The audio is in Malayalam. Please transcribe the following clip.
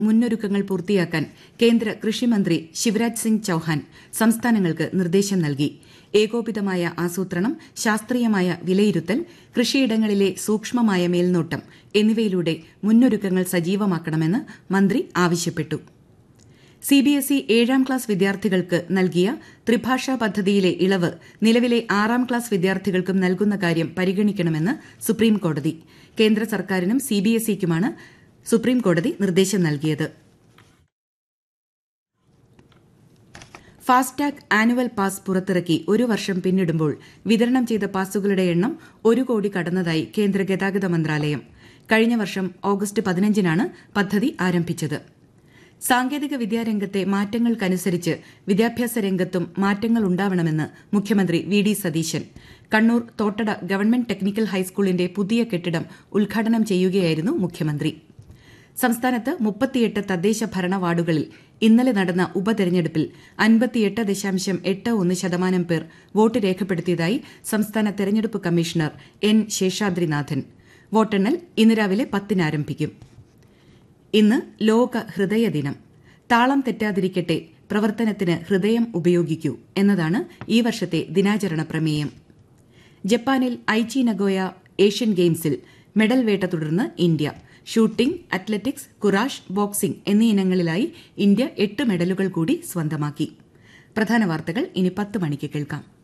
മുന്നൊരുക്കങ്ങൾ പൂർത്തിയാക്കാൻ കേന്ദ്ര കൃഷിമന്ത്രി ശിവരാജ് സിംഗ് ചൌഹാൻ സംസ്ഥാനങ്ങൾക്ക് നിർദ്ദേശം നൽകി ഏകോപിതമായ ആസൂത്രണം ശാസ്ത്രീയമായ വിലയിരുത്തൽ കൃഷിയിടങ്ങളിലെ സൂക്ഷ്മമായ മേൽനോട്ടം എന്നിവയിലൂടെ മുന്നൊരുക്കങ്ങൾ സജീവമാക്കണമെന്ന് മന്ത്രി ആവശ്യപ്പെട്ടു സിബിഎസ്ഇ ഏഴാം ക്ലാസ് വിദ്യാർത്ഥികൾക്ക് നൽകിയ ത്രിഭാഷാ പദ്ധതിയിലെ ഇളവ് നിലവിലെ ആറാം ക്ലാസ് വിദ്യാർത്ഥികൾക്കും നൽകുന്ന കാര്യം പരിഗണിക്കണമെന്ന് സുപ്രീംകോടതി കേന്ദ്ര സർക്കാരിനും സിബിഎസ്ഇക്കുമാണ് സുപ്രീംകോടതി നിർദ്ദേശം നൽകിയത് ഫാസ്ടാഗ് ആനുവൽ പാസ് പുറത്തിറക്കി ഒരു വർഷം പിന്നിടുമ്പോൾ വിതരണം ചെയ്ത പാസുകളുടെ എണ്ണം ഒരു കോടി കടന്നതായി കേന്ദ്ര ഗതാഗത മന്ത്രാലയം കഴിഞ്ഞ വർഷം ഓഗസ്റ്റ് പതിനഞ്ചിനാണ് പദ്ധതി ആരംഭിച്ചത് സാങ്കേതിക വിദ്യാരംഗത്തെ മാറ്റങ്ങൾക്കനുസരിച്ച് വിദ്യാഭ്യാസ രംഗത്തും മാറ്റങ്ങൾ ഉണ്ടാവണമെന്ന് മുഖ്യമന്ത്രി V D Satheesan Kannur Thottada government technical ഹൈസ്കൂളിന്റെ പുതിയ കെട്ടിടം ഉദ്ഘാടനം ചെയ്യുകയായിരുന്നു മുഖ്യമന്ത്രി സംസ്ഥാനത്ത് മുപ്പത്തിയെട്ട് തദ്ദേശ ഭരണ വാർഡുകളിൽ ഇന്നലെ നടന്ന ഉപതെരഞ്ഞെടുപ്പിൽ അൻപത്തിയെട്ട് ദശാംശം എട്ട് ഒന്ന് ശതമാനം പേർ വോട്ട് രേഖപ്പെടുത്തിയതായി സംസ്ഥാന തെരഞ്ഞെടുപ്പ് കമ്മീഷണർ എൻ ശേഷാദ്രിനാഥൻ വോട്ടെണ്ണൽ ഇന്ന് രാവിലെ പത്തിന് ആരംഭിക്കും ഇന്ന് ലോക ഹൃദയ ദിനം താളം തെറ്റാതിരിക്കട്ടെ പ്രവർത്തനത്തിന് ഹൃദയം ഉപയോഗിക്കൂ എന്നതാണ് ഈ വർഷത്തെ ദിനാചരണ പ്രമേയം ജപ്പാനിൽ Aichi Nagoya Asian Games medal വേട്ട തുടർന്ന് India shooting athletics kurash boxing എന്നീ ഇനങ്ങളിലായി ഇന്ത്യ എട്ട് മെഡലുകൾ കൂടി സ്വന്തമാക്കി പ്രധാന വാർത്തകൾ ഇനി പത്ത് മണിക്ക് കേൾക്കാം